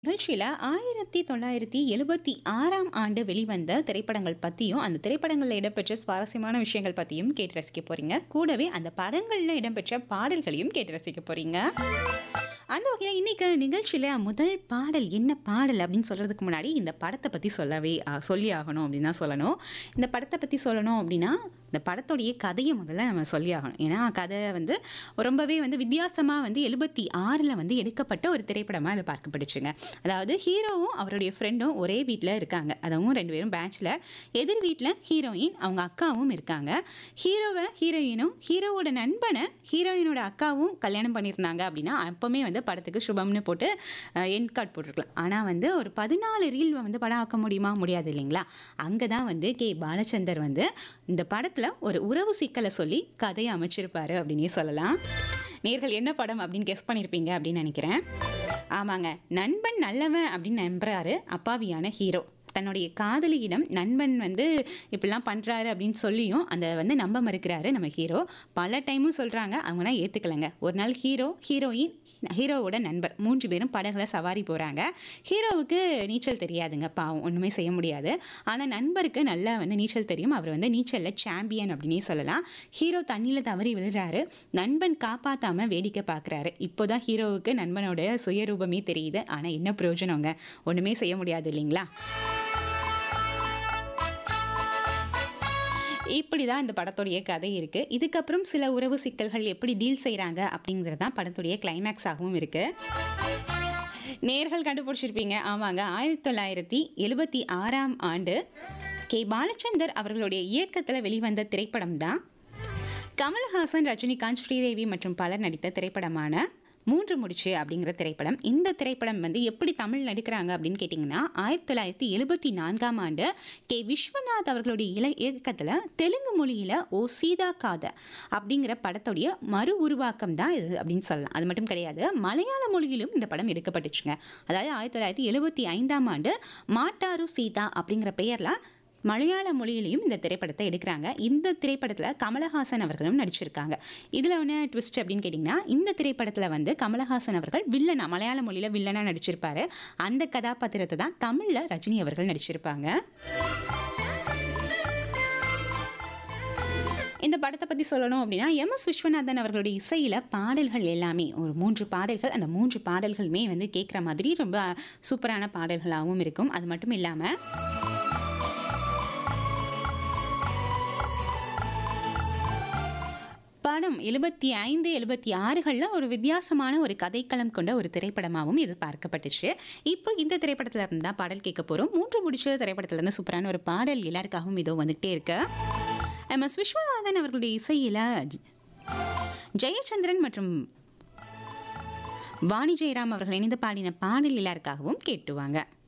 நிகழ்ச்சியில 1976ஆம் ஆண்டு வெளிவந்த திரைப்படங்கள் பத்தியும், அந்த திரைப்படங்கள்ல இடம்பெற்ற சுவாரஸ்யமான விஷயங்கள் பத்தியும் கேட்டு ரசிக்க போறீங்க. கூடவே அந்த படங்கள்ல இடம்பெற்ற பாடல்களையும் கேட்டு ரசிக்க போறீங்க. அந்த வகையில இன்னைக்கு நிகழ்ச்சியில முதல் பாடல் என்ன பாடல் அப்படின்னு சொல்றதுக்கு முன்னாடி, இந்த படத்த பத்தி சொல்லவே அ சொல்லி ஆகணும் அப்படின்னு தான் சொல்லணும். இந்த படத்த பத்தி சொல்லணும் அப்படின்னா, இந்த படத்தோடைய கதைய முதல்ல நம்ம சொல்லி ஆகணும். ஏன்னா, கதை வந்து ரொம்பவே வந்து வித்தியாசமா வந்து 76ல வந்து எடுக்கப்பட்ட ஒரு திரைப்படமா அது பார்க்கப்படுச்சுங்க. அதாவது ஹீரோவும், அவருடைய ஃப்ரெண்டும் ஒரே வீட்ல இருக்காங்க. அதுவும் 2 பேரும் பேச்சுலர். எதிர் வீட்ல ஹீரோயின், அவங்க அக்காவும் இருக்காங்க. ஹீரோவ ஹீரோயினும், ஹீரோவோட நண்பன ஹீரோயினோட அக்காவும் கல்யாணம் பண்ணியிருந்தாங்க அப்படின்னா, அப்பவுமே வந்து படத்துக்கு சுபம்னு போட்டு அ எண்ட் கார்ட் போட்டுருக்கலாம். ஆனா வந்து ஒரு 14 ரீல் வந்து படம் ஆக்க முடியுமா? முடியாது இல்லைங்களா? அங்க தான் வந்து கே. பாலச்சந்தர் வந்து இந்த படத்துல ஒரு உறவு சிக்கல சொல்லி கதைய அமைச்சிருப்பாரு அப்படின்னே சொல்லலாம். நேயர்கள் என்ன படம் அப்படின்னு கெஸ் பண்ணியிருப்பீங்க அப்படின்னு நெனைக்கிறேன். ஆமாங்க. நண்பன் நல்லவன் அப்படின்னு நம்புறாரு அப்பாவியான ஹீரோ. தன்னுடைய காதலியிடம் நண்பன் வந்து இப்படிலாம் பண்றாரு அப்படின்னு சொல்லியும், அத வந்து நம்ப மறுக்கிறாரு நம்ம ஹீரோ. பல டைமும் சொல்றாங்க. அவங்கலாம் ஏத்துக்கலங்க. ஒரு நாள் ஹீரோ, ஹீரோயின், ஹீரோவோட நண்பர் 3 பேரும் படகுல சவாரி போறாங்க. ஹீரோவுக்கு நீச்சல் தெரியாதுங்க பாவம். ஒண்ணுமே செய்ய முடியாது. ஆனா நண்பருக்கு நல்லா வந்து நீச்சல் தெரியும். அவர் வந்து நீச்சல்ல சாம்பியன் அப்படின்னே சொல்லலாம். ஹீரோ தண்ணீல தவறி விழுறாரு. நண்பன் காப்பாத்தாம வேடிக்கை பார்க்குறாரு. இப்போதான் ஹீரோவுக்கு நண்பனோட சுயரூபமே தெரியுது. ஆனா என்ன பிரயோஜனங்க? ஒண்ணுமே செய்ய முடியாது இல்லைங்களா? இப்படிதான் இந்த படத்துடைய கதை இருக்கு. இதுக்கப்புறம் சில உறவு சிக்கல்கள் எப்படி டீல் செய்றாங்க அப்படிங்கிறது தான் படத்துடைய கிளைமாக்ஸாகவும் இருக்கு. நேயர்கள் கண்டுபிடிச்சிருப்பீங்க. ஆமாங்க. 1976ஆம் ஆண்டு கே. பாலச்சந்தர் அவர்களுடைய இயக்கத்துல வெளிவந்த திரைப்படம் தான் கமலஹாசன், ரஜினிகாந்த், ஸ்ரீதேவி மற்றும் பலர் நடித்த திரைப்படமான 3 முடிச்சு அப்படிங்கிற திரைப்படம். இந்த திரைப்படம் வந்து எப்படி தமிழ் நடிக்கிறாங்க அப்படின்னு கேட்டீங்கன்னா, 1974ஆம் ஆண்டு கே. விஸ்வநாத் அவர்களுடைய இல இயக்கத்துல தெலுங்கு மொழியில ஓ சீதா காத அப்படிங்கிற படத்துடைய மறு உருவாக்கம் தான் இது அப்படின்னு சொல்லலாம். அது மட்டும் கிடையாது. மலையாள மொழியிலும் இந்த படம் எடுக்கப்பட்டுச்சுங்க. அதாவது 1975ஆம் ஆண்டு மாட்டாரு சீதா அப்படிங்கிற பெயர்ல மலையாள மொழியிலயும் இந்த திரைப்படத்த எடுக்குறாங்க. இந்த திரைப்படத்துல கமலஹாசன் அவர்களும் நடிச்சிருக்காங்க. இதுல என்ன ட்விஸ்ட் அப்படின்னு கேட்டீங்கன்னா, இந்த திரைப்படத்துல வந்து கமலஹாசன் அவர்கள் வில்லனா மலையாள மொழியில வில்லனா நடிச்சிருப்பாரு. அந்த கதாபாத்திரத்த தான் தமிழ்ல ரஜினி அவர்கள் நடிச்சிருப்பாங்க. இந்த படத்த பத்தி சொல்லணும் அப்படின்னா, எம்.எஸ். விஸ்வநாதன் அவர்களுடைய இசையில பாடல்கள் எல்லாமே ஒரு 3 பாடல்கள். அந்த 3 பாடல்களுமே வந்து கேட்குற மாதிரி ரொம்ப சூப்பரான பாடல்களாவும் இருக்கும். அது மட்டும் இல்லாம படம் 75, 76கள்ல ஒரு வித்தியாசமான ஒரு கதைக்களம் கொண்ட ஒரு திரைப்படமாவும் இது பார்க்கப்பட்டுச்சு. இப்போ இந்த திரைப்படத்துல இருந்து தான் பாடல் கேட்க போறோம். 3 முடிச்சு திரைப்படத்துல இருந்து சூப்பரான ஒரு பாடல் எல்லாருக்காகவும் இதோ வந்துகிட்டே இருக்கு. எம்.எஸ். விஸ்வநாதன் அவர்களுடைய இசையில ஜ ஜெயச்சந்திரன் மற்றும் வாணி ஜெயராம் அவர்கள் இணைந்து பாடின பாடல் எல்லாருக்காகவும் கேட்டு வாங்க.